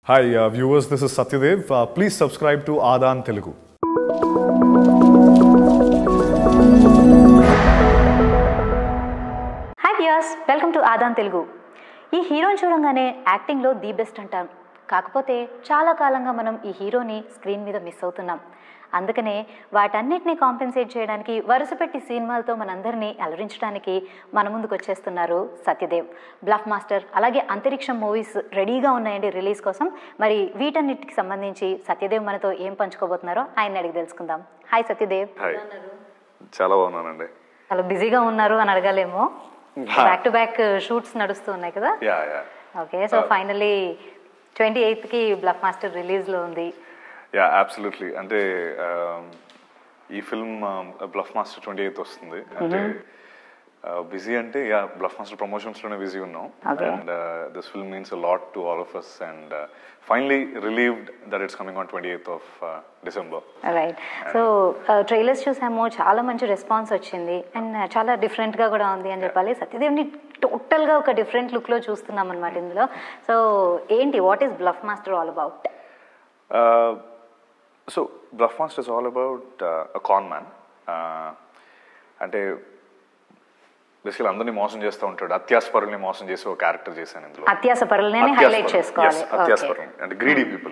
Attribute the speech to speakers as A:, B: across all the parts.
A: Hi, uh, viewers, this is Satyadev. Uh, please subscribe to Adan Telugu.
B: Hi viewers welcome to Adan Telugu ఈ హీరోని చూడంగానే యాక్టింగ్లో the best అంటాం కాకపోతే చాలా కాలంగా మనం ఈ హీరోని స్క్రీన్ మీద మిస్ అవుతున్నాం అందుకనే వాటన్నిటిని కాంపెన్సేట్ చేయడానికి వరుసపెట్టి సినిమాలతో మనందరినీ అలరించడానికి మన ముందుకు వచ్చేస్తున్నారు సత్యదేవ్ బ్లఫ్ మాస్టర్ అలాగే అంతరిక్షం మూవీస్ రెడీగా ఉన్నాయండి రిలీజ్ కోసం మరి వీటన్నిటికి సంబంధించి సత్యదేవ్ మనతో ఏం పంచుకోబోతున్నారో ఆయన అడిగి తెలుసుకుందాం హాయ్ సత్యదేవ్
C: హాయ్ చాలా బాగున్నానండి
B: చాలా బిజీగా ఉన్నారు అని అడగాలేమో బ్యాక్ టు బ్యాక్ షూట్స్ నడుస్తూ ఉన్నాయి కదా
C: yeah yeah
B: okay so finally twenty ఎయిత్కి బ్లఫ్ మాస్టర్ రిలీజ్లో ఉంది
C: యా అబ్సల్యూట్లీ అంటే um, ఈ film bluff Master twenty eighth వస్తుంది అంటే బిజీ అంటే యా బ్లఫ్ మాస్టర్ ప్రమోషన్స్ లోనే బిజీ ఉన్నాం
B: Okay.
C: And this film means lot to all of us and finally relieved that it's coming on twenty eighth of December
B: right so trailers చూసాము చాలా మంచి response వచ్చింది and చాలా డిఫరెంట్గా కూడా ఉంది అని చెప్పాలి సత్యదేవ్ని టోటల్గా ఒక డిఫరెంట్ లుక్లో చూస్తున్నాం అనమాట ఇందులో సో ఏంటి what is Bluff Master all about
C: so bluff master is all about a con man అంటే బేసికల్ అందరినీ మోసం చేస్తూ ఉంటాడు అత్యాస్పరుల్ని మోసం చేసి ఒక క్యారెక్టర్ చేశాను ఇందులో
B: అత్యాస పరులనే హైలైట్ చేసుకోవాలి Okay.
C: అత్యాస్పరం అంటే గ్రీడీ పీపుల్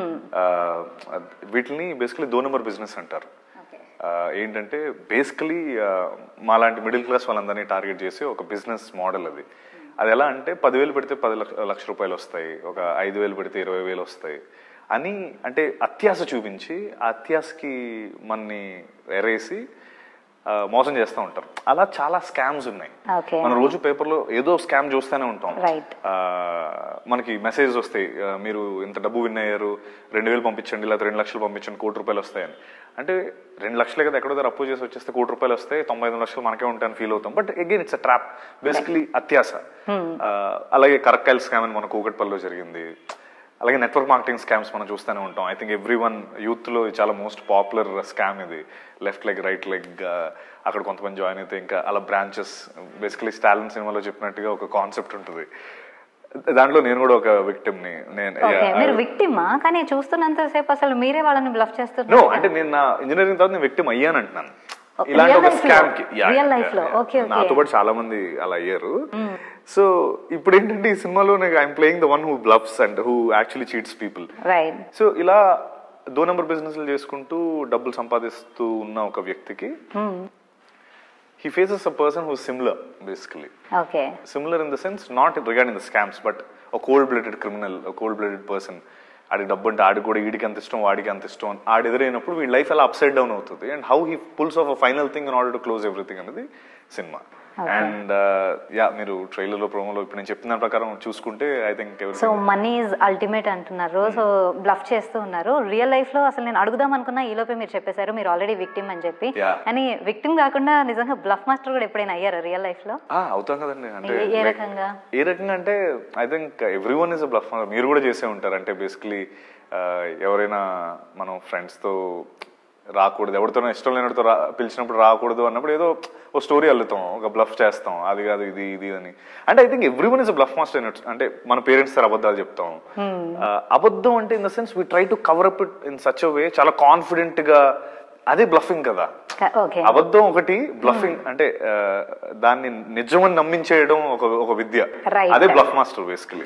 C: వీటిని బేసికలీ దో నెంబర్ బిజినెస్ అంటారు ఆ, ఏంటంటే బేసికలీ మాలాంటి మిడిల్ క్లాస్ వాళ్ళందరినీ టార్గెట్ చేసి ఒక బిజినెస్ మోడల్ అది అది ఎలా అంటే పదివేలు పెడితే పది లక్ష లక్ష రూపాయలు వస్తాయి ఒక ఐదు వేలు పెడితే ఇరవై వేలు వస్తాయి అని అంటే అత్యాస చూపించి ఆ అత్యాసకి మనని ఎరేసి ఆ, మోసం చేస్తూ ఉంటారు అలా చాలా స్కామ్స్ ఉన్నాయి
B: Okay.
C: మనం రోజు పేపర్లో ఏదో స్కామ్ చూస్తూనే ఉంటాం
B: Right.
C: ఆ, మనకి మెసేజ్ వస్తాయి ఆ, మీరు ఇంత డబ్బు విన్ అయ్యారు రెండు వేలు పంపించండి లేదా రెండు లక్షలు పంపించండి కోటి రూపాయలు వస్తాయని అంటే రెండు లక్షలే కదా ఎక్కడో దగ్గర అప్పు చేసి వచ్చేస్తే కోటి రూపాయలు వస్తాయి తొంభై ఐదు లక్షలు మనకే ఉంటాయని ఫీల్ అవుతాం but again it's a trap basically అత్యాస ఆ, అలాగే కరక్కాయల స్కామ్ అని మన కూకట్పల్లిలో జరిగింది అలాగే నెట్వర్క్ మార్కెటింగ్ స్కామ్స్ మనం చూస్తూనే ఉంటాం ఐ థింక్ ఎవ్రీ వన్ యూత్లో చాలా మోస్ట్ పాపులర్ స్కామ్ ఇది లెఫ్ట్ లెగ్ రైట్ లెగ్ అక్కడ కొంతమంది జాయిన్ అయితే ఇంకా అలా బ్రాంచెస్ బేసికలీ స్టాలిన్ సినిమాలో చెప్పినట్టుగా ఒక కాన్సెప్ట్ ఉంటుంది దాంట్లో నేను కూడా ఒక విక్టిమ్ని నేను
B: ఓకే
C: yeah,
B: మీరు
C: I-
B: విక్టిమా కానీ చూస్తున్నంతసేపు అసలు మీరే వాళ్ళని బ్లఫ్
C: నో
B: చేస్తున్నారు
C: అంటే నేను నా ఇంజనీరింగ్ తర్వాత నేను విక్టిమ్ అయ్యాను అంటున్నాను
B: Oh,
C: ఇలాంటి
B: real
C: ఒక
B: life లో?
C: స్కామ్ కి Yeah,
B: Real
C: yeah,
B: life లో?
C: yeah.
B: Okay, okay.
C: నాతో పాటు చాలా మంది అలా అయ్యారు సో ఇప్పుడు ఏంటంటే ఈ సినిమాలో I'm playing the one who bluffs and who actually cheats people
B: right
C: so ఇలా దో నెంబర్ బిజినెస్లు చేసుకుంటూ డబ్బులు సంపాదిస్తూ ఉన్న ఒక వ్యక్తికి he faces a person who similar basically
B: okay
C: similar in the sense not regarding the scams but ఒక cold blooded criminal cold blooded person ఆడికి డబ్బు అంటే ఆడికి కూడా వీడికి అంత ఇష్టం వాడికి అంత ఇష్టం అని ఆడి ఎదురైనప్పుడు వీడి లైఫ్ ఎలా అప్సైడ్ డౌన్ అవుతుంది and how he pulls off a final thing in order to close everything అనేది సినిమా అండ్ యా మీరు ట్రైలర్లో ప్రోమోలో ఇప్పుడు నేను చెప్పిన దాని ప్రకారం చూసుకుంటే I think
B: so money is ultimate అంటున్నారు సో బ్లఫ్ చేస్తూ ఉన్నారు రియల్ లైఫ్ లో అసలు నేను అడుగుదాం అనుకున్నా ఈ లోపే మీరు చెప్పేశారు మీరు ఆల్రెడీ విక్టిమ్ అని చెప్పి
C: Yeah.
B: అని విక్టిమ్ కాకుండా నిజంగా బ్లఫ్ మాస్టర్ కూడా ఎప్పుడైనా అయ్యారా రియల్ లైఫ్ లో
C: అవుతాం కదండి అంటే
B: ఏ- ఏ
C: like,
B: రకంగా?
C: ఏ రకంగా అంటే I think everyone is a bluff మీరు కూడా చేసే ఉంటారు అంటే బేసికలీ ఎవరైనా మనం ఫ్రెండ్స్తో రాకూడదు ఎవరితోనో ఇష్టం లేనితో రా పిలిచినప్పుడు రాకూడదు అన్నప్పుడు ఏదో ఓ స్టోరీ అల్లుతాం ఒక బ్లఫ్ చేస్తాం అది కాదు ఇది ఇది అని అంటే I think everyone is a bluff master అంటే మన పేరెంట్స్ సార్ అబద్ధాలు చెప్తాం ఆ, అబద్ధం అంటే in the sense we try to cover up it in such way చాలా కాన్ఫిడెంట్ గా అదే బ్లఫింగ్ కదా
B: ఓకే
C: అబద్ధం ఒకటి బ్లఫింగ్ అంటే ఆ, దాన్ని నిజమని నమ్మించేయడం ఒక ఒక విద్య
B: Right.
C: అదే బ్లఫ్ మాస్టర్ బేసికలీ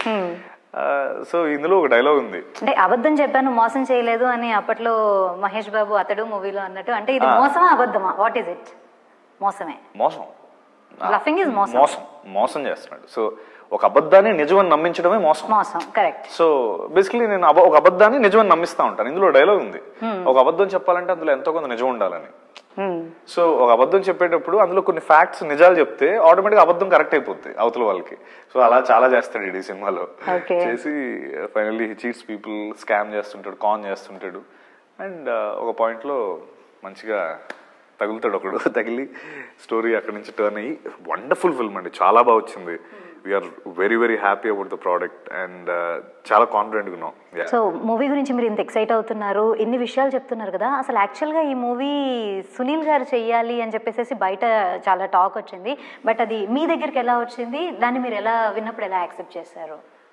C: సో ఇందులో ఒక డైలాగ్ ఉంది
B: అంటే అబద్ధం చెప్పాను మోసం చేయలేదు అని అప్పట్లో మహేష్ బాబు అతడు మూవీలో అన్నట్టు అంటే ఇది మోసమా అబద్ధమా వాట్ ఈస్ ఇట్ మోసమే
C: మోసం
B: Bluffing is మోసం.
C: మోసం మోసం చేస్తున్నాడు సో ఒక అబద్ధాన్ని నిజమని నమ్మించడమే మోసం
B: మోసం కరెక్ట్
C: సో బేసికలీ నేను అబ- ఒక అబద్ధాన్ని నిజమని నమ్మిస్తా ఉంటాను ఇందులో డైలాగ్ ఉంది ఒక అబద్ధం చెప్పాలంటే అందులో ఎంతో కొంత నిజం ఉండాలని సో ఒక అబద్ధం చెప్పేటప్పుడు అందులో కొన్ని ఫ్యాక్ట్స్ నిజాలు చెప్తే ఆటోమేటిక్ అబద్ధం కరెక్ట్ అయిపోద్ది అవతల వాళ్ళకి సో అలా చాలా చేస్తాడు ఈ సినిమాలో
B: Okay.
C: చేసి ఫైనల్లీ చీట్స్ పీపుల్ స్కామ్ చేస్తుంటాడు కాన్ చేస్తుంటాడు అండ్ ఒక point లో మంచిగా తగులుతాడు ఒకడు తగిలి స్టోరీ అక్కడి నుంచి టర్న్ అయ్యి వండర్ఫుల్ ఫిల్మ్ అండి చాలా బాగా వచ్చింది we are very very happy about the product and చాలా కాన్ఫిడెంట్గా ఉన్నాం Yeah.
B: సో మూవీ గురించి మీరు ఇంత ఎక్సైట్ అవుతున్నారు ఇన్ని విషయాలు చెప్తున్నారు కదా అసలు యాక్చువల్గా ఈ మూవీ సునీల్ గారు చెయ్యాలి అని చెప్పేసి బయట చాలా టాక్ వచ్చింది బట్ అది మీ దగ్గరికి ఎలా వచ్చింది దాన్ని మీరు ఎలా విన్నప్పుడు ఎలా యాక్సెప్ట్ చేశారు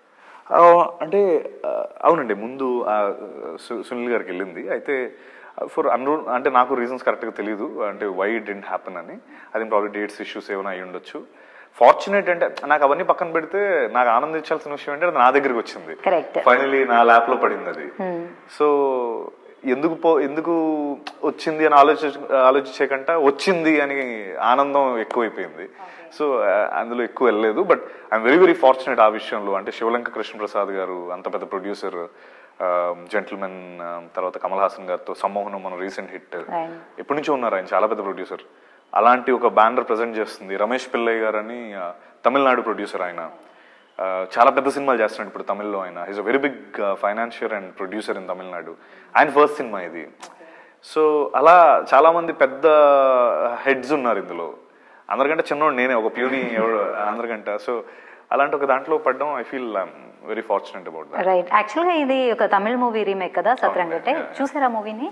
C: ఆ, అంటే ఆ, అవునండి ముందు ఆ, సు- సునీల్ గారికి వెళ్ళింది అయితే ఫర్ అన్రో అంటే నాకు రీజన్స్ కరెక్ట్గా తెలియదు అంటే వై డెంట్ హ్యాపెన్ అని అది ప్రాబ్లమ్ డేట్స్ ఇష్యూస్ ఏమైనా అయి ఉండొచ్చు ఫార్చునేట్ అంటే నాకు అవన్నీ పక్కన పెడితే నాకు ఆనందించాల్సిన విషయం ఏంటంటే అది నా దగ్గరికి వచ్చింది
B: Correct.
C: ఫైనలీ నా ల్యాప్ లో పడింది అది సో ఎందుకు పో ఎందుకు వచ్చింది అని ఆలోచి ఆలోచించే కంట వచ్చింది అని ఆనందం ఎక్కువైపోయింది సో అందులో ఎక్కువ వెళ్ళలేదు but I'm very very fortunate ఆ విషయంలో అంటే శివలంక కృష్ణప్రసాద్ గారు అంత పెద్ద ప్రొడ్యూసర్ జెంటిల్మెన్ తర్వాత కమల్ హాసన్ గారితో సమ్మోహనం మన రీసెంట్ హిట్
B: Right.
C: ఎప్పటి నుంచో ఉన్నారు ఆయన చాలా పెద్ద ప్రొడ్యూసర్ అలాంటి ఒక బ్యానర్ ప్రజెంట్ చేస్తుంది రమేష్ పిల్లయ్య గారు అని ఆ, తమిళనాడు ప్రొడ్యూసర్ ఆయన ఆ, చాలా పెద్ద సినిమాలు చేస్తున్నాడు ఇప్పుడు తమిళ్లో ఆయన is a very big financier and producer in Tamil Nadu ఆయన ఫస్ట్ సినిమా ఇది సో అలా చాలా మంది పెద్ద హెడ్స్ ఉన్నారు ఇందులో అందరికంటే చిన్నోడు నేనే ఒక ప్యూని ఎవరు అందరికంటే సో అలాంటి ఒక దాంట్లో పడడం I feel very fortunate about that
B: right యాక్చువల్గా ఇది ఒక తమిళ మూవీ రీమేక్ కదా సత్రంగట్టే చూసారా మూవీని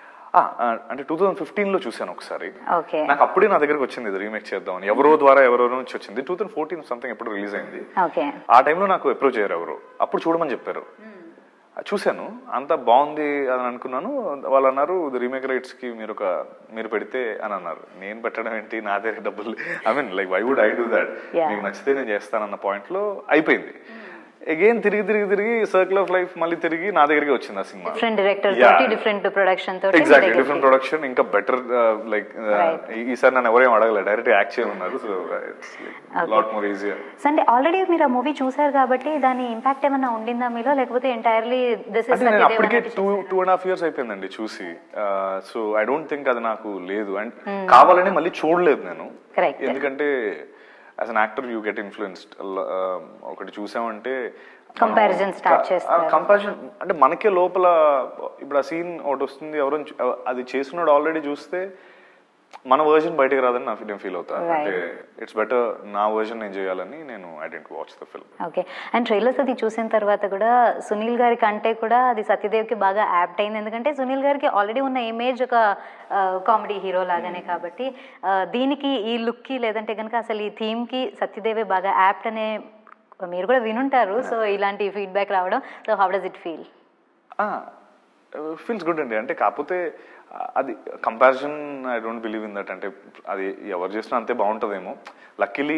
C: అంటే టూ థౌసండ్ ఫిఫ్టీన్ లో చూశాను ఒకసారి
B: ఓకే
C: నాకు అప్పుడే నా దగ్గరకు వచ్చింది ఇది రీమేక్ చేద్దామని ఎవరో ద్వారా ఎవరో నుంచి వచ్చింది టూ థౌసండ్ ఫోర్టీన్ సంథింగ్ ఎప్పుడు రిలీజ్ అయింది
B: ఓకే
C: ఆ టైంలో నాకు అప్రోచ్ అయ్యారు ఎవరు అప్పుడు చూడమని చెప్పారు అది చూశాను అంత బాగుంది అని అనుకున్నాను వాళ్ళు అన్నారు రీమేక్ రైట్స్ కి మీరు ఒక మీరు పెడితే అని అన్నారు నేను పెట్టడం ఏంటి నా దగ్గర డబ్బులు I mean like why would I do that
B: Yeah.
C: మీకు నచ్చితే నేను చేస్తానన్న పాయింట్ లో అయిపోయింది అగైన్ తిరిగి తిరిగి తిరిగి సర్కిల్ ఆఫ్ లైఫ్ మళ్ళీ తిరిగి నా దగ్గరికి వచ్చింది ఆ సినిమా
B: డిఫరెంట్ డైరెక్టర్
C: Yeah.
B: తోటి డిఫరెంట్ ప్రొడక్షన్ తోటి మీ
C: ఎగ్జాక్ట్లీ
B: దగ్గరికి.
C: డిఫరెంట్ ప్రొడక్షన్ ఇంకా బెటర్ లైక్
B: Right.
C: ఈసారి నన్ను ఎవరేం అడగలేదు డైరెక్ట్ యాక్ట్ చేయమన్నారు so
B: Okay.
C: Lot more easier
B: so అంటే ఆల్రెడీ మీరు ఆ మూవీ చూసారు కాబట్టి దాని ఇంపాక్ట్ ఏమైనా ఉండిందా మీలో లేకపోతే ఎంటైర్లీ దిస్
C: అంటే నేను అప్పటికే two two and half years అయిపోయిందండి చూసి సో ఐ డోంట్ థింక్ అది నాకు లేదు అండ్ కావాలని మళ్ళీ చూడలేదు నేను
B: Correct.
C: ఎందుకంటే as an actor you get influenced ఒకటి చూసామంటే
B: Comparison start చేస్తారు.
C: కంపారిజన్ అంటే మనకే లోపల ఇప్పుడు ఆ సీన్ ఒకటి వస్తుంది ఎవరో చూ- అది చేసినాడు ఆల్రెడీ చూస్తే మన వర్జన్ బయటకు రాదని నాకు నేను ఫీల్ అవుతా
B: Right.
C: అంటే ఇట్స్ బెటర్ నా వర్జన్ నేను చేయాలని నేను I didn't watch the film
B: okay and trailers అది చూసిన తర్వాత కూడా సునీల్ గారి కంటే కూడా అది సత్యదేవ్కి బాగా యాప్ట్ అయింది ఎందుకంటే సునీల్ గారికి ఆల్రెడీ ఉన్న ఇమేజ్ ఒక కామెడీ హీరో లాగానే కాబట్టి ఆ, దీనికి ఈ లుక్కి లేదంటే కనుక అసలు ఈ థీమ్కి సత్యదేవే బాగా యాప్ట్ అనే మీరు కూడా వినుంటారు సో ఇలాంటి ఫీడ్బ్యాక్ రావడం so how does it feel
C: feels good అండి అంటే కాకపోతే ఆ, అది comparison I don't believe in that అంటే అది ఎవరు చేసినా అంతే బాగుంటుందేమో లక్కీలీ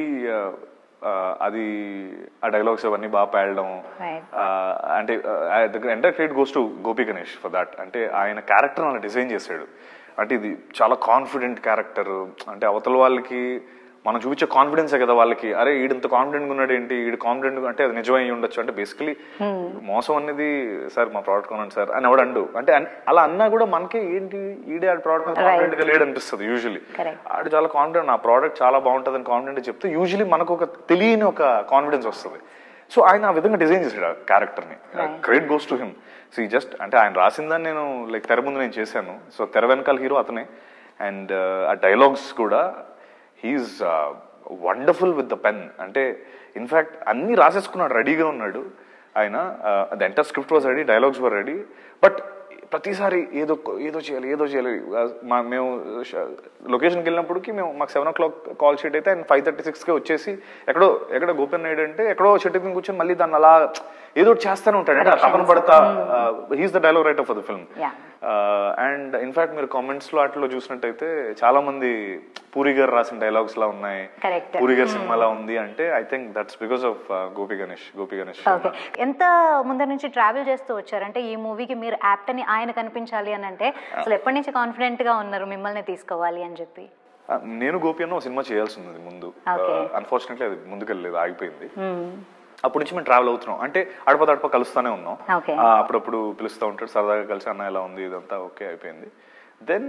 C: అది ఆ డైలాగ్స్ అవన్నీ బాగా పేలడం
B: Right.
C: ఆ, అంటే entire credit goes to Gopi Ganesh for that అంటే ఆయన క్యారెక్టర్ అలా డిజైన్ చేశాడు అంటే ఇది చాలా కాన్ఫిడెంట్ క్యారెక్టర్ అంటే అవతల వాళ్ళకి మనం చూపించే కాన్ఫిడెన్సే కదా వాళ్ళకి అరే ఈడింత కాన్ఫిడెంట్ ఉన్నాడు ఏంటి ఈడు కాన్ఫిడెంట్ అంటే అది నిజమై ఉండొచ్చు అంటే బేసికలీ మోసం అనేది సార్ మా ప్రోడక్ట్ కొనండి సార్ అని ఎవడు అండు అంటే అన్- అలా అన్నా కూడా మనకి ఏంటి ఈడే ఆ ప్రోడక్ట్ కాన్ఫిడెంట్ గా లేడు అనిపిస్తుంది యూజువలీ
B: Correct.
C: ఆడు చాలా కాన్ఫిడెంట్ నా ప్రోడక్ట్ చాలా బాగుంటుంది అని కాన్ఫిడెంట్ చెప్తే యూజువలీ మనకు ఒక తెలియని ఒక కాన్ఫిడెన్స్ వస్తుంది సో ఆయన ఆ విధంగా డిజైన్ చేశాడు ఆ క్యారెక్టర్ ని credit goes to him so ఈ జస్ట్ అంటే ఆయన రాసిందని నేను లైక్ తెర ముందు నేను చేశాను సో తెర వెనకాల హీరో అతనే అండ్ ఆ డైలాగ్స్ కూడా he's wonderful with the pen అంటే ఇన్ఫాక్ట్ అన్ని రాసేసుకున్నాడు రెడీగా ఉన్నాడు ఆయన the entire script was ready dialogues were ready but ప్రతిసారి ఏదో ఏదో చేయాలి ఏదో చేయాలి ఆ, మా మేము లొకేషన్కి వెళ్ళినప్పటికి మేము మాకు seven o'clock call sheet అయితే ఆయన ఫైవ్ థర్టీ సిక్స్కి వచ్చేసి ఎక్కడో ఎక్కడ గోపెన్ నాయుడు అంటే ఎక్కడో చెట్టు కింద కూర్చొని మళ్ళీ దాన్ని అలా ఏదో ఒకటి చేస్తానే ఉంటాడు అంటే ఆ తపన పడతా he's the dialogue writer for the film
B: Yeah.
C: And in fact మీరు కామెంట్స్ లో వాటిలో చూసినట్టయితే చాలా మంది పూరి గారు రాసిన డైలాగ్స్ లా ఉన్నాయి
B: Correct.
C: పూరి గారి సినిమాలా ఉంది అంటే I think that's because of Gopi Ganesh Gopi Ganesh
B: okay ఎంత ముందర నుంచి ట్రావెల్ చేస్తూ వచ్చారంటే ఈ మూవీకి మీరు యాప్ట్ అని ఆయన కనిపించాలి అని అంటే అసలు ఎప్పటి నుంచి కాన్ఫిడెంట్ గా ఉన్నారు మిమ్మల్ని తీసుకోవాలి అని చెప్పి
C: ఆ, నేను గోపి అన్న ఒక సినిమా చేయాల్సి ఉంది ముందు
B: Okay.
C: అన్ఫార్చునేట్లీ అది ముందుకెళ్ళలేదు ఆగిపోయింది అప్పటి నుంచి మేము ట్రావెల్ అవుతున్నాం అంటే అడప దడప కలుస్తానే ఉన్నాం
B: Okay.
C: ఆ, అప్పుడప్పుడు పిలుస్తూ ఉంటాడు సరదాగా కలిసి అన్న ఎలా ఉంది ఇదంతా ఓకే అయిపోయింది దెన్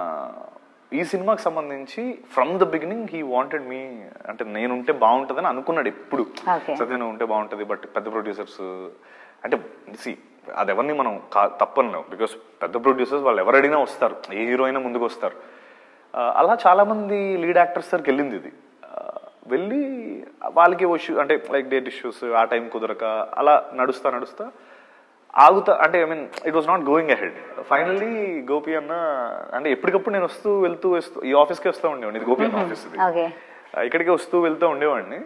C: ఈ సినిమాకి సంబంధించి from the beginning he wanted me అంటే నేనుంటే బాగుంటుందని అనుకున్నాడు ఎప్పుడు
B: Okay.
C: సత్యన ఉంటే బాగుంటుంది బట్ పెద్ద ప్రొడ్యూసర్స్ అంటే సి అది ఎవరిని మనం కా- తప్పనలేం బికాస్ పెద్ద ప్రొడ్యూసర్స్ వాళ్ళు ఎవరు అడిగినా వస్తారు ఏ హీరో అయినా ముందుకు వస్తారు ఆ, అలా చాలా మంది లీడ్ యాక్టర్స్ దగ్గరికి వెళ్ళింది ఇది ఆ, వెళ్ళి వాళ్ళకి ఇష్యూ అంటే లైక్ డేట్ ఇష్యూస్ ఆ టైం కుదరక అలా నడుస్తా నడుస్తా ఆగుతా అంటే I mean it was not going ahead finally Gopi అన్న అంటే ఎప్పటికప్పుడు నేను వస్తూ వెళ్తూ వస్తూ ఈ ఆఫీస్కి వస్తూ ఉండేవాడిని ఇది గోపి అన్న ఆఫీస్ ఇది
B: ఓకే
C: ఆ, ఇక్కడికి వస్తూ వెళ్తూ ఉండేవాడిని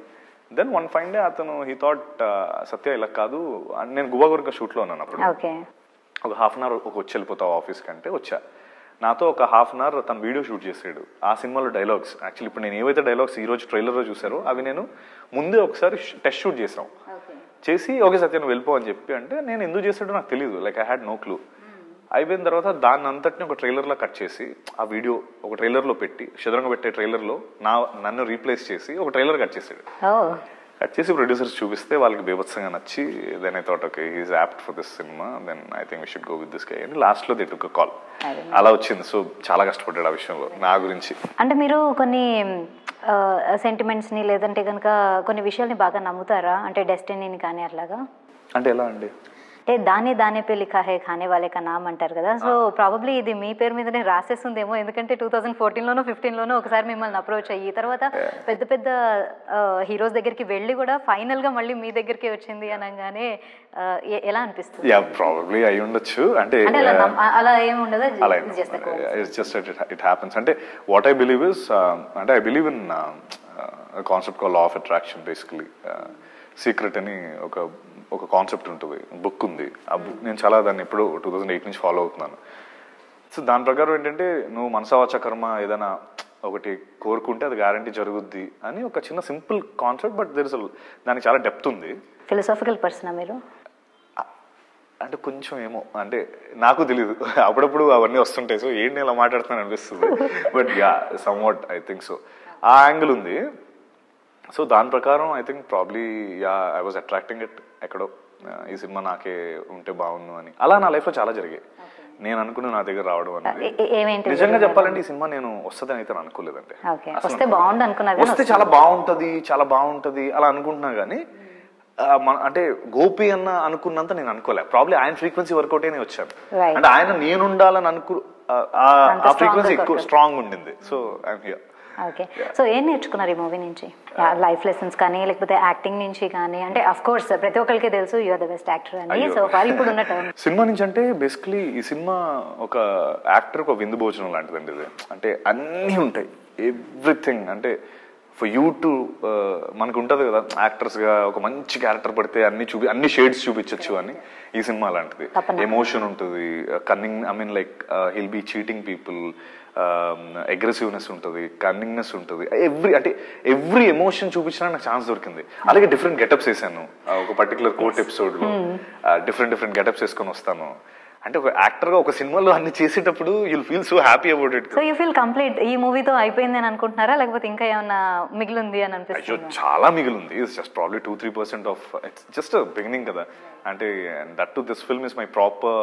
C: దెన్ వన్ ఫైన్ డే అతను హీ థాట్ సత్య ఇలా కాదు and నేను గువా గురిక షూట్లో ఉన్నాను అప్పుడు
B: ఓకే
C: ఒక హాఫ్ అన్ అవర్ ఒక వచ్చి వెళ్ళిపోతావు ఆఫీస్కి అంటే వచ్చా నాతో ఒక హాఫ్ అన్ అవర్ తను వీడియో షూట్ చేసాడు ఆ సినిమాలో డైలాగ్స్ యాక్చువల్లీ ఇప్పుడు నేను ఏవైతే డైలాగ్స్ ఈ రోజు ట్రైలర్లో చూసారో అవి నేను ముందే ఒకసారి టెస్ట్ షూట్ చేసాం చేసి ఓకే సత్య నువ్వు వెళ్ళిపో అని చెప్పి అంటే నేను ఎందుకు చేసాడో నాకు తెలియదు like I had no clue అయిపోయిన తర్వాత దాన్ని అంతటిని ఒక ట్రైలర్లో కట్ చేసి ఆ వీడియో ఒక ట్రైలర్లో పెట్టి శుద్రంగా పెట్టే ట్రైలర్లో నా నన్ను రీప్లేస్ చేసి ఒక ట్రైలర్ కట్ చేసాడు
B: ఓ
C: కట్ చేసి ప్రొడ్యూసర్స్ చూపిస్తే వాళ్ళకి బీభత్సంగా నచ్చి then I thought okay is apt for this cinema then I think we should go with this guy అని లాస్ట్లో దే టుక్ కాల్ అలా వచ్చింది సో చాలా కష్టపడ్డాడు ఆ విషయంలో నా గురించి
B: అంటే మీరు కొన్ని సెంటిమెంట్స్ని లేదంటే కనుక కొన్ని విషయాల్ని బాగా నమ్ముతారా అంటే డెస్టినీని కానీ అట్లాగా
C: అంటే ఎలా అండి
B: అంటే దానే దానే పే లిఖా హే ఖానే వాలే కా నామ్ అంటారు కదా సో ప్రాబబ్లీ ఇది మీ పేరు మీదనే రాసేస్తుందేమో ఎందుకంటే టూ థౌసండ్ ఫోర్టీన్లోనో ఫిఫ్టీన్లోనో ఒకసారి మిమ్మల్ని అప్రోచ్ అయ్యి తర్వాత పెద్ద పెద్ద హీరోస్ దగ్గరికి వెళ్ళి కూడా ఫైనల్గా మళ్ళీ మీ దగ్గరికి వచ్చింది అనగానే ఆ, ఎ- ఎలా అనిపిస్తుంది
C: యా ప్రాబబ్లీ అయి ఉండొచ్చు అంటే
B: అంటే అలా నమ్- అలా ఏమి ఉండదు
C: అలా
B: just
C: it's just it happens అంటే వాట్ ఐ బిలీవ్ ఇస్ అంటే I believe in concept call law of attraction basically secret అని ఒక ఒక కాన్సెప్ట్ ఉంటుంది బుక్ ఉంది ఆ బుక్ నేను చాలా దాన్ని ఇప్పుడు టూ థౌజండ్ ఎయిట్ నుంచి ఫాలో అవుతున్నాను సో దాని ప్రకారం ఏంటంటే నువ్వు మనసవాచ కర్మ ఏదైనా ఒకటి కోరుకుంటే అది గ్యారంటీ జరుగుద్ది అని ఒక చిన్న simple concept but there is దానికి చాలా డెప్త్ ఉంది
B: ఫిలసాఫికల్ పర్సనా మీరు
C: అంటే కొంచెం ఏమో అంటే నాకు తెలియదు అప్పుడప్పుడు అవన్నీ వస్తుంటాయి సో ఏంటి ఇలా మాట్లాడుతున్నాను అనిపిస్తుంది but yeah somewhat I think so ఆ యాంగిల్ ఉంది సో దాని ప్రకారం I think probably yeah I was attracting it ఎక్కడో ఆ, ఈ సినిమా నాకే ఉంటే బాగుండు అని అలా నా లైఫ్లో చాలా జరిగాయి నేను అనుకున్న నా దగ్గర రావడం అనేది
B: ఏ- ఏ- ఏమేంటి
C: నిజంగా చెప్పాలంటే ఈ సినిమా నేను వస్తుందని అయితే నేను అనుకోలేదండి
B: ఓకే
C: అసలు
B: వస్తే బాగుండు అనుకున్నారు కానీ
C: వస్తే చాలా బాగుంటది చాలా బాగుంటది అలా అనుకుంటున్నా కానీ ఆ, మన అంటే గోపి అన్న అనుకున్నంత నేను అనుకోలే ప్రాబ్లీ ఆయన ఫ్రీక్వెన్సీ వర్కౌట్ అయినా వచ్చాను
B: Right.
C: అంటే ఆయన నేనుండాలని అనుకు ఆ, ఆ
B: అంత strong
C: ఫ్రీక్వెన్సీ ఎక్కువ
B: workout.
C: స్ట్రాంగ్ ఉండింది so I'm here
B: okay so ఏం నేర్చుకున్నారు ఈ మూవీ నుంచి లైఫ్ లెసన్స్ కానీ లేకపోతే యాక్టింగ్ నుంచి కానీ అంటే అఫ్ కోర్స్ ప్రతి ఒక్కరికి తెలుసు యూఆర్ ద బెస్ట్ యాక్టర్ అని
C: అయ్యో.
B: సో ఫార్ ఇప్పుడు ఉన్న టర్మ్
C: సినిమా నుంచి అంటే బేసికలీ ఈ సినిమా ఒక యాక్టర్ ఒక విందు భోజనం లాంటిదండి ఇది అంటే అన్నీ ఉంటాయి ఎవ్రీథింగ్ అంటే ఫర్ యూ టు మనకు ఉంటుంది కదా యాక్టర్స్ గా ఒక మంచి క్యారెక్టర్ పడితే అన్ని చూపి అన్ని షేడ్స్ చూపించవచ్చు అని ఈ సినిమా లాంటిది
B: తప్పకుండా.
C: ఎమోషన్ ఉంటుంది cunning I mean like he'll be cheating people aggressiveness ఉంటుంది కన్నింగ్నెస్ ఉంటుంది ఎవ్రీ అంటే ఎవ్రీ ఎమోషన్ చూపించడానికి నాకు ఛాన్స్ దొరికింది అలాగే డిఫరెంట్ గెటప్స్ వేసాను ఆ, ఒక పర్టికులర్ కోర్ట్ ఎపిసోడ్ లో డిఫరెంట్ డిఫరెంట్ గెటప్స్ వేసుకొని వస్తాను అంటే ఒక యాక్టర్ గా ఒక సినిమాలో అన్ని చేసేటప్పుడు you'll feel so happy about it
B: so you feel complete ఈ మూవీతో అయిపోయింది అని అనుకుంటున్నారా లేకపోతే ఇంకా ఏమన్నా మిగిలింది అని
C: అయ్యో
B: అనిపిస్తుంది
C: చాలా మిగిలింది it's just probably two three percent of it's just beginning కదా అంటే that too this film is my proper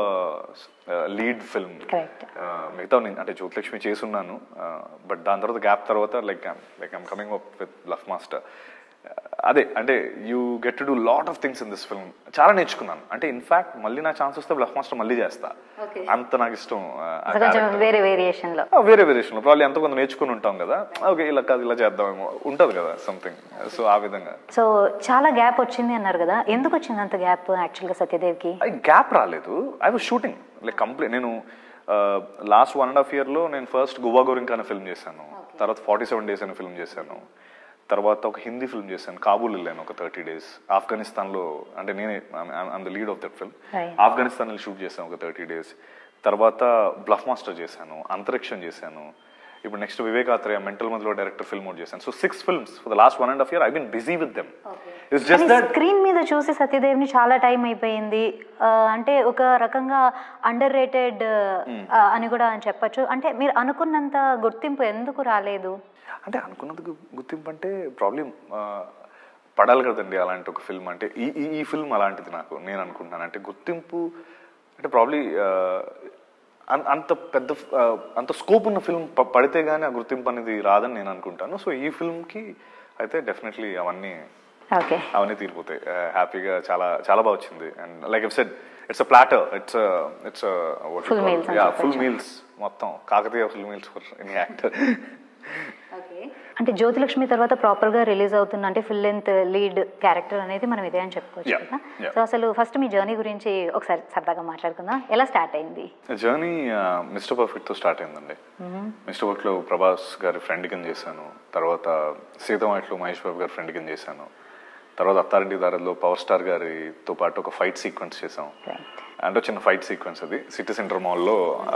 C: lead film
B: Correct.
C: మిగతా నేను అంటే జ్యోతిలక్ష్మి చేసున్నాను బట్ దాని తర్వాత గ్యాప్ తర్వాత like like I'm coming up with bluff master అదే అంటే you get to do lot of things in this film చాలా నేర్చుకున్నాను అంటే ఇన్ఫాక్ట్ మళ్ళీ నా ఛాన్స్ వస్తే లఫ్ మాస్టర్ మళ్ళీ చేస్తా
B: Okay.
C: అంత నాకు ఇష్టం ఆ, ఆ
B: సో కొంచెం
C: character.
B: వేరే వేరియేషన్ లో
C: ఆ, వేరే వేరియేషన్ లో ప్రాబ్లీ ఎంతో కొంత నేర్చుకుని ఉంటాం కదా ఓకే ఇలా కాదు ఇలా చేద్దామేమో ఉంటది కదా సంథింగ్ సో ఆ విధంగా
B: సో చాలా గ్యాప్ వచ్చింది అన్నారు కదా ఎందుకు వచ్చింది అంత గ్యాప్ యాక్చువల్గా సత్యదేవ్కి
C: అది గ్యాప్ రాలేదు I was shooting like complete నేను లాస్ట్ వన్ అండ్ హాఫ్ ఇయర్లో నేను ఫస్ట్ గోవా గోరింగ్ అనే ఫిల్మ్ చేశాను తర్వాత ఫార్టీ సెవెన్ డేస్ అనే ఫిల్మ్ చేశాను తర్వాత ఒక హిందీ ఫిల్మ్ చేశాను కాబూల్ వెళ్ళాను ఒక థర్టీ డేస్ ఆఫ్ఘనిస్తాన్లో అంటే నేనే I'm the lead of that film
B: Right.
C: Afghanistan shoot చేశాను ఒక థర్టీ డేస్ తర్వాత బ్లఫ్ మాస్టర్ చేశాను అంతరిక్షం చేశాను ఇప్పుడు నెక్స్ట్ వివేకాత్రేయ మెంటల్ మధ్యలో డైరెక్టర్ ఫిల్మ్ ఒకటి చేశాను so six films for the last one and half year I been busy with them it's just that
B: screen మీద చూసి సత్యదేవ్ని చాలా టైం అయిపోయింది ఆ, అంటే ఒక రకంగా అండర్ రేటెడ్ అని కూడా చెప్పొచ్చు అంటే మీరు అనుకున్నంత గుర్తింపు ఎందుకు రాలేదు
C: అంటే అనుకున్నది గు- గుర్తింపు అంటే ప్రాబ్లం పడాలి కదండి అలాంటి ఒక ఫిల్మ్ అంటే ఈ ఈ ఈ ఫిల్మ్ అలాంటిది నాకు నేను అనుకుంటున్నాను అంటే గుర్తింపు అంటే ప్రాబ్లీ అంత పెద్ద ఆ, అంత స్కోప్ ఉన్న ఫిల్మ్ పడితే గానీ ఆ గుర్తింపు అనేది రాదని నేను అనుకుంటాను సో ఈ ఫిల్మ్కి అయితే డెఫినెట్లీ అవన్నీ
B: ఓకే
C: అవన్నీ తీరిపోతాయి హ్యాపీగా చాలా చాలా బాగా వచ్చింది and like if said it's a platter it's it's
B: Full meals అని
C: యా
B: చెప్పొచ్చు.
C: ఫుల్ మీల్స్ మొత్తం Kakatiya full meals for any actor
B: అంటే జ్యోతిలక్ష్మి తర్వాత ప్రాపర్ గా రిలీజ్ అవుతున్న అంటే ఫుల్ లెంత్ లీడ్ క్యారెక్టర్ అనేది మనం ఇదే అని చెప్పుకోవచ్చు
C: Yeah,
B: కదా
C: yeah.
B: సో అసలు ఫస్ట్ మీ జర్నీ గురించి ఒకసారి సరదాగా మాట్లాడుకుందాం ఎలా స్టార్ట్ అయింది
C: జర్నీ మిస్టర్ పర్ఫెక్ట్ తో స్టార్ట్ అయిందండి మిస్టర్ పర్ఫెక్ట్ లో ప్రభాస్ గారి ఫ్రెండ్ కింద చేశాను తర్వాత సీతమాటలో మహేష్ బాబు గారి ఫ్రెండ్ కింద చేశాను తర్వాత అత్తారింటి దారిలో పవర్ స్టార్ గారితో పాటు ఒక ఫైట్ సీక్వెన్స్ చేసాం
B: Right.
C: అంటే చిన్న ఫైట్ సీక్వెన్స్ అది సిటీ సెంటర్ మాల్లో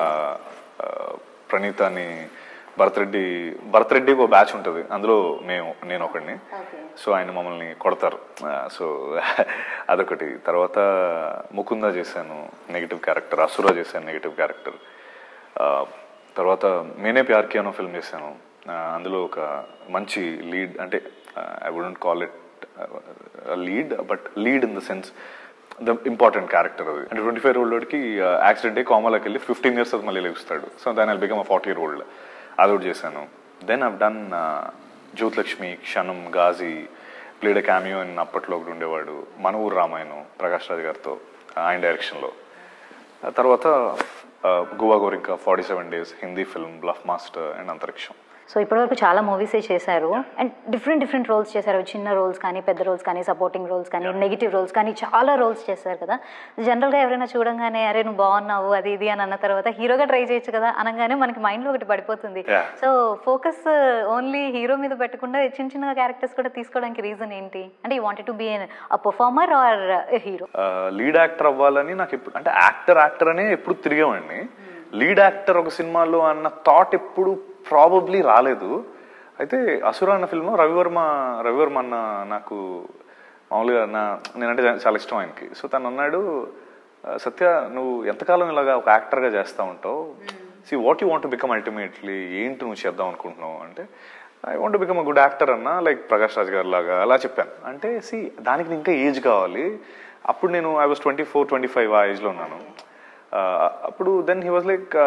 C: ప్రణీతాని భరత్ రెడ్డి భరత్ రెడ్డికి ఒక బ్యాచ్ ఉంటుంది అందులో మేము నేను ఒకడిని సో ఆయన మమ్మల్ని కొడతారు సో అదొకటి తర్వాత ముకుంద చేశాను నెగిటివ్ క్యారెక్టర్ అసురా చేశాను నెగిటివ్ క్యారెక్టర్ తర్వాత మేనే ప్యార్కి అనో ఫిల్మ్ చేశాను ఆ, అందులో ఒక మంచి లీడ్ అంటే I wouldn't call it lead but lead in the sense the important character అది అంటే ట్వంటీ ఫైవ్ ఓల్డ్కి యాక్సిడెంట్ అయ్యి కోమాలోకి వెళ్ళి ఫిఫ్టీన్ ఇయర్స్ అది మళ్ళీ లెగుస్తాడు సో దాని I become forty year old అది ఒకటి చేశాను దెన్ ఐవ్ డన్ జ్యోతిలక్ష్మి క్షణం గాజీ ప్లేడ్ క్యామియో అని అప్పట్లో ఒకటి ఉండేవాడు మన ఊరు రామాయణం ప్రకాష్ రాజ్ గారితో ఆయన డైరెక్షన్లో ఆ తర్వాత ఆ, Gova Gorinka forty seven days Hindi film bluff master and Antariksham
B: so ఇప్పటివరకు చాలా మూవీసే చేశారు అండ్ డిఫరెంట్ డిఫరెంట్ రోల్స్ చేశారు చిన్న రోల్స్ కానీ పెద్ద రోల్స్ కానీ సపోర్టింగ్ రోల్స్ కానీ నెగిటివ్ రోల్స్ కానీ చాలా రోల్స్ చేశారు కదా జనరల్గా ఎవరైనా చూడంగానే అరే నువ్వు బాగున్నావు అది ఇది అని అన్న తర్వాత హీరోగా ట్రై చేయొచ్చు కదా అనగానే మనకి మైండ్లో ఒకటి పడిపోతుంది
C: Yeah.
B: So focus only hero మీద పెట్టకుండా చిన్న చిన్న క్యారెక్టర్స్ కూడా తీసుకోవడానికి రీజన్ ఏంటి అంటే you wanted to be a performer or hero
C: lead actor అవ్వాలని నాకు ఎప్పుడు అంటే యాక్టర్ యాక్టర్ అనే ఎప్పుడు తిరిగామండి లీడ్ యాక్టర్ ఒక సినిమాలో అన్న థాట్ ఎప్పుడు ప్రాబబ్లీ రాలేదు అయితే అసుర అన్న ఫిల్మ్ రవివర్మ రవివర్మ అన్న నాకు మామూలుగా నా నేనంటే చాలా ఇష్టం ఆయనకి సో తను అన్నాడు "ఆ, సత్య నువ్వు ఎంతకాలం ఇలాగా ఒక యాక్టర్గా చేస్తూ ఉంటావు see what you want become ultimately ఏంటి నువ్వు చేద్దాం అనుకుంటున్నావు అంటే I want become a good actor అన్న లైక్ ప్రకాష్ రాజ్ గారు లాగా అలా చెప్పాను అంటే సి దానికి ఇంకా ఏజ్ కావాలి అప్పుడు నేను I was twenty four twenty five ఆ ఏజ్లో ఉన్నాను ఆ, అప్పుడు దెన్ హీ వాజ్ లైక్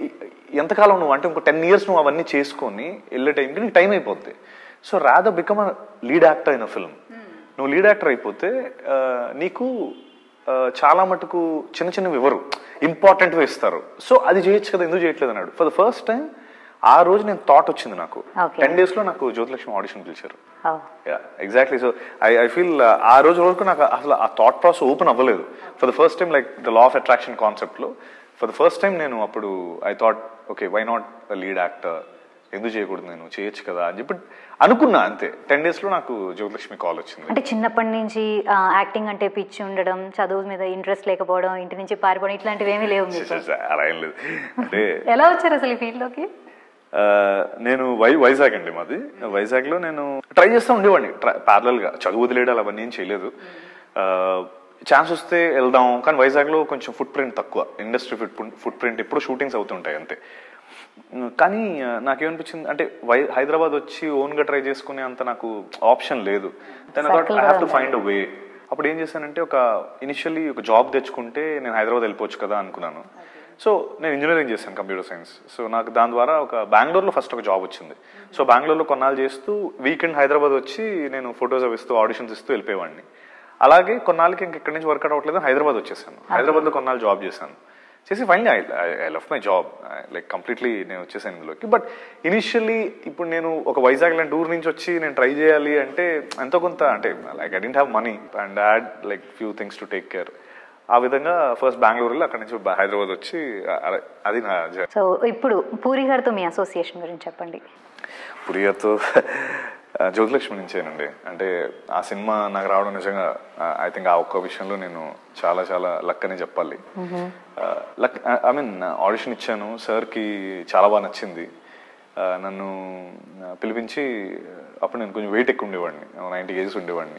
C: ఎంతకాలం నువ్వు అంటే ఇంకో టెన్ ఇయర్స్ నువ్వు అవన్నీ చేసుకొని వెళ్ళే టైంకి నీకు టైం అయిపోద్ది so rather become a lead actor in a film నువ్వు లీడ్ యాక్టర్ అయిపోతే ఆ, నీకు ఆ, చాలా మటుకు చిన్న చిన్నవి ఇవ్వరు ఇంపార్టెంట్వి ఇస్తారు సో అది చేయొచ్చు కదా ఎందుకు చేయట్లేదు అన్నాడు ఫర్ ద ఫస్ట్ టైం ఆ రోజు నేను థాట్ వచ్చింది నాకు
B: Okay.
C: టెన్ డేస్లో నాకు జ్యోతిలక్ష్మి ఆడిషన్ పిలిచారు exactly so I I feel ఆ రోజు వరకు నాకు అసలు ఆ థాట్ ప్రాసెస్ ఓపెన్ అవ్వలేదు for the first time like the law of attraction కాన్సెప్ట్లో ఫర్ ద ఫస్ట్ టైం నేను అప్పుడు I thought okay why not lead actor ఎందుకు చేయకూడదు నేను చేయొచ్చు కదా అని చెప్పి అనుకున్నా అంతే టెన్ డేస్లో నాకు జ్యోతిలక్ష్మి కాల్ వచ్చింది
B: అంటే చిన్నప్పటి నుంచి యాక్టింగ్ అంటే పిచ్చి ఉండడం చదువు మీద ఇంట్రెస్ట్ లేకపోవడం ఇంటి నుంచి పారిపోవడం ఇట్లాంటివి ఏమీ లేవు మీకు
C: అలా ఏం లేదు అంటే
B: ఎలా వచ్చారు అసలు ఈ ఫీల్డ్లోకి
C: ఆ, నేను వై వైజాగ్ అండి మాది వైజాగ్లో నేను ట్రై చేస్తూ ఉండేవాడిని ప్యారలల్గా చదువు వదిలేయడాలు అవన్నీ ఏం చేయలేదు ఛాన్స్ వస్తే వెళ్దాం కానీ వైజాగ్లో కొంచెం ఫుట్ ప్రింట్ తక్కువ ఇండస్ట్రీ ఫుట్ ఫుట్ ప్రింట్ ఎప్పుడు షూటింగ్స్ అవుతుంటాయి అంతే ఉమ్, కానీ ఆ, నాకేమనిపించింది అంటే వై హైదరాబాద్ వచ్చి ఓన్గా ట్రై చేసుకునే అంత నాకు ఆప్షన్ లేదు then I
B: Circle
C: have to
B: కూడా
C: ఫైండ్ అ వే అప్పుడు ఏం చేశానంటే ఒక ఇనిషియల్లీ ఒక జాబ్ తెచ్చుకుంటే నేను హైదరాబాద్ వెళ్ళిపోవచ్చు కదా అనుకున్నాను సో నేను ఇంజనీరింగ్ చేశాను కంప్యూటర్ సైన్స్ సో నాకు దాని ద్వారా ఒక బెంగళూరులో ఫస్ట్ ఒక జాబ్ వచ్చింది సో బెంగళూరులో కొన్నాళ్ళు చేస్తూ వీకెండ్ హైదరాబాద్ వచ్చి నేను ఫొటోస్ అవి ఇస్తూ ఆడిషన్స్ ఇస్తూ వెళ్ళిపోయేవాడిని అలాగే కొన్నాళ్ళకి ఇంక ఇక్కడి నుంచి వర్కౌట్ అవ్వట్లేదు హైదరాబాద్ వచ్చేసాను హైదరాబాద్లో కొన్నాళ్ళు జాబ్ చేశాను చేసి finally I I love my job like completely నేను వచ్చేసాను ఇందులోకి బట్ ఇనిషియల్లీ ఇప్పుడు నేను ఒక వైజాగ్ లాంటి ఊరు నుంచి వచ్చి నేను ట్రై చేయాలి అంటే ఎంతో కొంత అంటే like I didn't have money and had like few things to take care ఆ విధంగా ఫస్ట్ బెంగళూరులో అక్కడి నుంచి బ- హైదరాబాద్ వచ్చి అ- అది నా జర్నీ
B: సో ఇప్పుడు పూరి గారితో మీ అసోసియేషన్ గురించి చెప్పండి
C: పురియతో జ్యోతిలక్ష్మి నుంచేనండి అంటే ఆ సినిమా నాకు రావడం నిజంగా ఐ థింక్ ఆ ఒక్క విషయంలో నేను చాలా చాలా లక్ అని చెప్పాలి లక్ ఐ మీన్ ఆడిషన్ ఇచ్చాను సార్కి చాలా బాగా నచ్చింది ఆ, నన్ను ఆ, పిలిపించి అప్పుడు నేను కొంచెం వెయిట్ ఎక్కువ ఉండేవాడిని నైంటీ కేజీస్ ఉండేవాడిని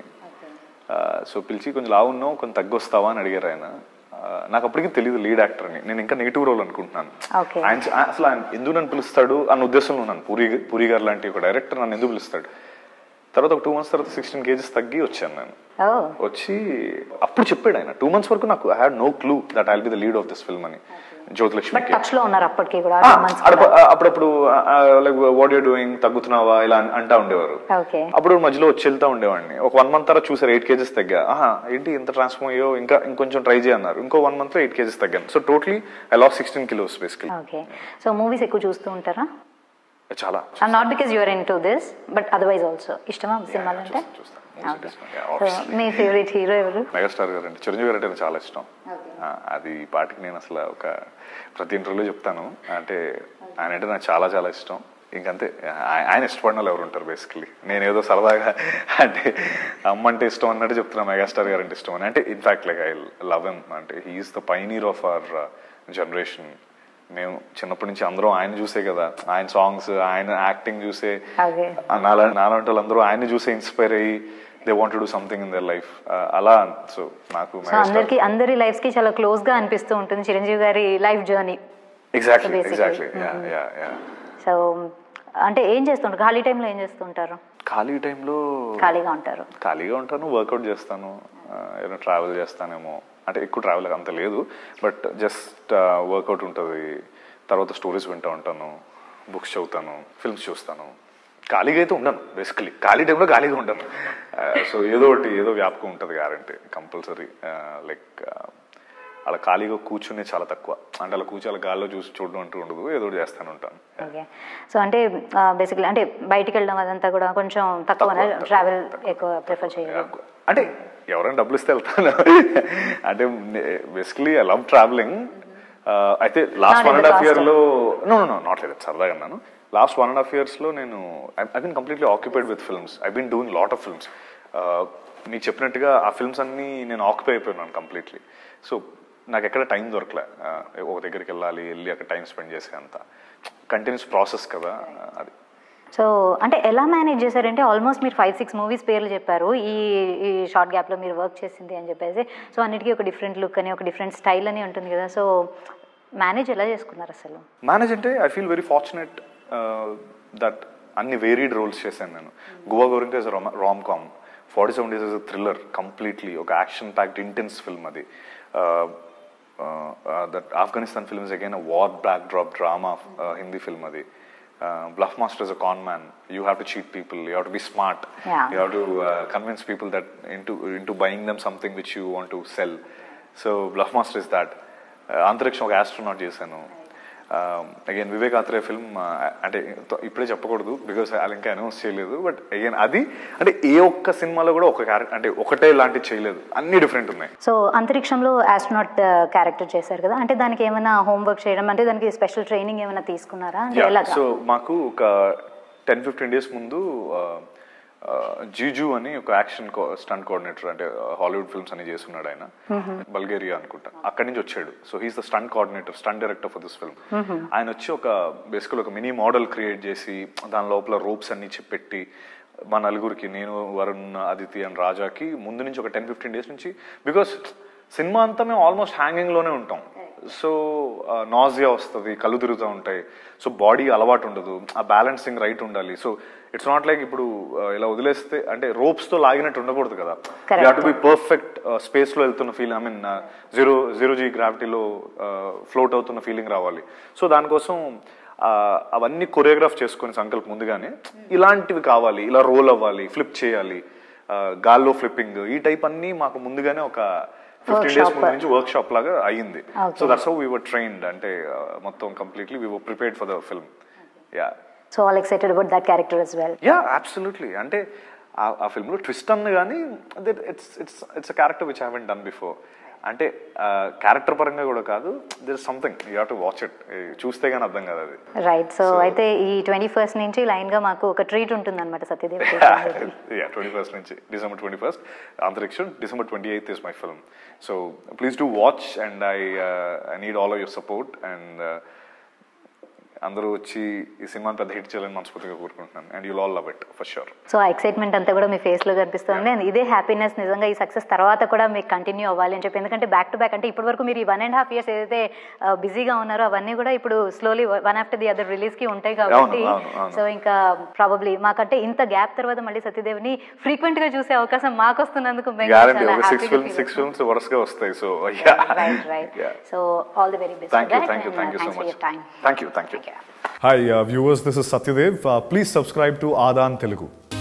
C: సో పిలిచి కొంచెం లావు ఉన్నావు కొంచెం తగ్గొస్తావా అని అడిగారు ఆయన ఆ, నాకు అప్పటికి తెలియదు లీడ్ యాక్టర్ అని నేను ఇంకా నెగిటివ్ రోల్ అనుకుంటున్నాను
B: Okay.
C: ఆయన చ- అసలు ఆయన ఎందుకు నన్ను పిలుస్తాడు అన్న ఉద్దేశంలో ఉన్నాను పూరి పూరి గారు లాంటి ఒక డైరెక్టర్ నన్ను ఎందుకు పిలుస్తాడు తర్వాత ఒక టూ మంత్స్ తర్వాత సిక్స్టీన్ కేజీస్ తగ్గి వచ్చాను నేను
B: ఓ
C: వచ్చి అప్పుడు చెప్పాడు ఆయన టూ మంత్స్ వరకు నాకు I had no clue that I'll be the lead of this film అని
B: బట్
C: జ్యోతిలక్ష్మికి
B: టచ్ లో ఉన్నారు అప్పటికి కూడా
C: ఆ,
B: two months
C: అడప-
B: కూడా.
C: ఆ, అప్పుడప్పుడు లైక్ వాట్ యూ డూయింగ్ తగ్గుతున్నావా ఇలా అన్- అంటా ఉండేవారు
B: ఓకే
C: అప్పుడు మధ్యలో వచ్చి వెళ్తా ఉండేవాడిని ఒక వన్ మంత్ తర్వాత చూసారు ఎయిట్ కేజెస్ తగ్గా ఆహా ఏంటి ఇంత ట్రాన్స్ఫార్మ్ అయ్యో ఇంకా ఇంకొంచెం ట్రై చేయన్నారు ఇంకో వన్ మంత్ లో ఎయిట్ కేజెస్ తగ్గాను so totally I lose sixteen kilos basically
B: okay so movies ఎక్కువ చూస్తూ ఉంటారా
C: చాలా
B: not because you're into this but otherwise also ఇష్టమా సినిమాలు అంటే
C: చూస్తాను, చూస్తాను.
B: Okay.
C: Yeah,
B: so
C: obviously.
B: మీ ఫేవరెట్ హీరో ఎవరు
C: మెగాస్టార్ గారు అంటే చిరంజీవి గారు అంటే నాకు చాలా ఇష్టం ఆ, అది ఈ పాటికి నేను అసలు ఒక ప్రతి ఇంటర్వ్యూలో చెప్తాను అంటే ఆయన అంటే నాకు చాలా చాలా ఇష్టం ఇంకంతే ఆయ- ఆయన ఇష్టపడిన వాళ్ళు ఎవరు ఉంటారు బేసికలీ నేను ఏదో సరదాగా అంటే అమ్మ అంటే ఇష్టం అన్నట్టు చెప్తున్నా మెగాస్టార్ గారు అంటే ఇష్టం అని అంటే ఇన్ఫాక్ట్ లైక్ ఐ లవ్ ఎమ్ అంటే he's the pioneer of our generation మేము చిన్నప్పటి నుంచి అందరం ఆయన చూసే కదా ఆయన సాంగ్స్ ఆయన యాక్టింగ్ చూసే
B: Okay.
C: నాలా నాలాంటి వాళ్ళందరూ ఆయన చూసే ఇన్స్పైర్ అయ్యి they want do something in their life అలా సో నాకు
B: సో
C: మెగాస్టార్
B: అందరికి అందరి లైఫ్స్ కి చాలా క్లోజ్ గా అనిపిస్తూ ఉంటుంది చిరంజీవి గారి life journey
C: exactly
B: So basically,
C: exactly yeah yeah yeah
B: so అంటే ఏం చేస్తుంటారు ఖాళీ టైంలో ఏం చేస్తుంటారు
C: ఖాళీ టైంలో
B: ఖాళీగా ఉంటారు
C: ఖాళీగా ఉంటాను వర్కౌట్ చేస్తాను ఆ, ఏదైనా ట్రావెల్ చేస్తానేమో అంటే ఎక్కువ ట్రావెల్ అంత లేదు బట్ జస్ట్ వర్కౌట్ ఉంటుంది తర్వాత స్టోరీస్ వింటూ ఉంటాను బుక్స్ చదువుతాను ఫిల్మ్స్ చూస్తాను ఖాళీగా అయితే ఉండను బేసికలీ ఖాళీ టైంలో ఖాళీగా ఉండను సో ఏదో ఒకటి ఏదో వ్యాపకం ఉంటుంది గ్యారంటీ కంపల్సరీ లైక్ అలా ఖాళీగా కూర్చునే చాలా తక్కువ అంటే అలా కూర్చో అలా గాల్లో చూసి చూడడం అంటూ ఉండదు ఏదో ఒకటి చేస్తాను ఉంటాను
B: ఓకే సో అంటే బేసిక్లీ అంటే బయటికి వెళ్ళడం అదంతా కూడా కొంచెం తక్కువ
C: తక్కువ,
B: ట్రావెల్ ఎక్కువ ప్రిఫర్ చేయాలి
C: అంటే ఎవరైనా డబ్బులు ఇస్తే వెళ్తాను అంటే బేసికలీ ఐ లవ్ ట్రావెలింగ్ అయితే last
B: Not
C: one
B: at
C: and
B: the
C: half
B: cost
C: year
B: of-
C: లో నో నో నాట్ లేదు సరదాగా అన్నాను last one and half years లో నేను I been completely occupied with films I been doing lot of films మీకు చెప్పినట్టుగా ఆ ఫిల్మ్స్ అన్ని నేను ఆక్యుపై అయిపోయినాను కంప్లీట్లీ సో నాకు ఎక్కడ టైం దొరకలే ఆ, ఒక దగ్గరికి వెళ్ళాలి వెళ్ళి అక్కడ టైం స్పెండ్ చేసే అంత కంటిన్యూస్ ప్రాసెస్ కదా అది
B: సో అంటే ఎలా మేనేజ్ చేశారంటే ఆల్మోస్ట్ మీరు ఫైవ్ సిక్స్ మూవీస్ పేర్లు చెప్పారు ఈ ఈ షార్ట్ గ్యాప్లో మీరు వర్క్ చేసింది అని చెప్పేసి సో అన్నిటికీ ఒక డిఫరెంట్ లుక్ అని ఒక డిఫరెంట్ స్టైల్ అని ఉంటుంది కదా సో మేనేజ్ ఎలా చేసుకున్నారు అసలు
C: మేనేజ్ అంటే I feel very fortunate that అన్ని వేరీడ్ రోల్స్ చేశాను నేను గోవా గోరింగ్ is rom com forty seven days is thriller completely ఒక యాక్షన్ ప్యాక్డ్ ఇంటెన్స్ ఫిల్మ్ అది that Afghanistan film is again war backdrop drama Hindi film అది bluff master is a con man you have to cheat people you have to be smart
B: Yeah.
C: You have to convince people that into into buying dum something which you want to sell so bluff master is that Antariksham ఒక astronaut చేశాను again Vivek Athreya film అంటే తో- ఇప్పుడే చెప్పకూడదు because అది ఇంకా announce చేయలేదు but again అది అంటే ఏ ఒక్క సినిమాలో కూడా ఒక క్యారెక్టర్ అంటే ఒకటే లాంటిది చేయలేదు అన్ని డిఫరెంట్ ఉన్నాయి
B: సో అంతరిక్షంలో ఆస్ట్రోనాట్ క్యారెక్టర్ చేశారు కదా అంటే దానికి ఏమైనా హోంవర్క్ చేయడం అంటే దానికి స్పెషల్ ట్రైనింగ్ ఏమైనా తీసుకున్నారా అంటే ఎలాగా
C: సో మాకు ఒక టెన్ ఫిఫ్టీన్ డేస్ ముందు జీజు అని ఒక యాక్షన్ స్టంట్ కోఆర్డినేటర్ అంటే హాలీవుడ్ ఫిల్మ్స్ అని చేస్తున్నాడు ఆయన బల్గేరియా అనుకుంటా అక్కడి నుంచి వచ్చాడు so he's the stunt coordinator stunt director for this film ఆయన వచ్చి ఒక బేసికల్ ఒక మినీ మోడల్ క్రియేట్ చేసి దాని లోపల రోప్స్ అన్ని చి- పెట్టి మా నలుగురికి నేను వరుణ్ అదితి అండ్ రాజాకి ముందు నుంచి ఒక టెన్ ఫిఫ్టీన్ డేస్ నుంచి బికాస్ సినిమా అంతా మేము ఆల్మోస్ట్ హ్యాంగింగ్ లోనే ఉంటాం సో నాజియా వస్తుంది కళ్ళు తిరుగుతూ ఉంటాయి సో బాడీ అలవాటు ఉండదు ఆ బ్యాలెన్సింగ్ రైట్ ఉండాలి సో ఇట్స్ నాట్ లైక్ ఇప్పుడు ఆ, ఇలా వదిలేస్తే అంటే ropes తో లాగినట్టు ఉండకూడదు కదా you to be perfect space లో వెళ్తున్న feel I mean zero zero G గ్రావిటీలో ఫ్లోట్ అవుతున్న ఫీలింగ్ రావాలి సో దానికోసం ఆ, అవన్నీ కొరియోగ్రాఫ్ చేసుకుని సంకల్పం ముందుగానే ఇలాంటివి కావాలి ఇలా రోల్ అవ్వాలి ఫ్లిప్ చేయాలి ఆ, గాల్లో ఫ్లిప్పింగ్ ఈ టైప్ అన్ని మాకు ముందుగానే ఒక ఫిఫ్టీన్ డేస్
B: Workshop.
C: ముందు నుంచి వర్క్ షాప్ లాగా అయ్యింది
B: Okay.
C: So that's how we were trained అంటే ఆ, మొత్తం completely we were prepared for the film yeah
B: so all excited about that character as well
C: yeah absolutely అంటే ఆ- ఆ ఫిల్మ్లో ట్విస్ట్ అన్న కానీ it's it's it's a character which haven't done before అంటే క్యారెక్టర్ పరంగా కూడా కాదు there something you have to watch it చూస్తే కానీ అర్థం కాదు అది
B: రైట్ సో అయితే ఈ ట్వంటీ ఫస్ట్ నుంచి లైన్ గా మాకు ఒక ట్రీట్ ఉంటుంది అనమాట సత్యదేవ్
C: యా ట్వంటీ ఫస్ట్ నుంచి December twenty first Antariksham December twenty eighth is my film so please do watch and I I need all of your support and అందరూ వచ్చి ఈ సినిమాని పెద్ద హిట్ చేయాలని మనస్ఫూర్తిగా కోరుకుంటున్నాను and you'll all love it for sure
B: so ఆ excitement అంతా కూడా మీ ఫేస్ లో కనిపిస్తుంది అండ్ ఇదే హ్యాపీనెస్ నిజంగా ఈ సక్సెస్ తర్వాత కూడా మీకు కంటిన్యూ అవ్వాలి అని చెప్పి ఎందుకంటే బ్యాక్ టు బ్యాక్ అంటే ఇప్పటి వరకు మీరు ఈ వన్ అండ్ హాఫ్ ఇయర్స్ ఏదైతే బిజీగా ఉన్నారో అవన్నీ కూడా ఇప్పుడు slowly one after the other release కి ఉంటాయి కాబట్టి
C: అవును, అవును.
B: సో ఇంకా ప్రాబబ్లీ మాకంటే ఇంత గ్యాప్ తర్వాత మళ్ళీ సత్యదేవ్ని ఫ్రీక్వెంట్ గా చూసే అవకాశం మాకు వస్తున్నందుకు మేము
C: గ్యారంటీ
B: చాలా
C: ఒక సిక్స్
B: హ్యాపీగా
C: ఫిల్మ్స్
B: feel
C: సిక్స్ ఫిల్మ్స్ వరుసగా వస్తాయి so yeah
B: right right so all the very best
C: thank you thank you thank you so much
B: time
C: thank you thank you
A: Hi, uh, viewers, this is Satyadev. Uh, please subscribe to Adan Telugu.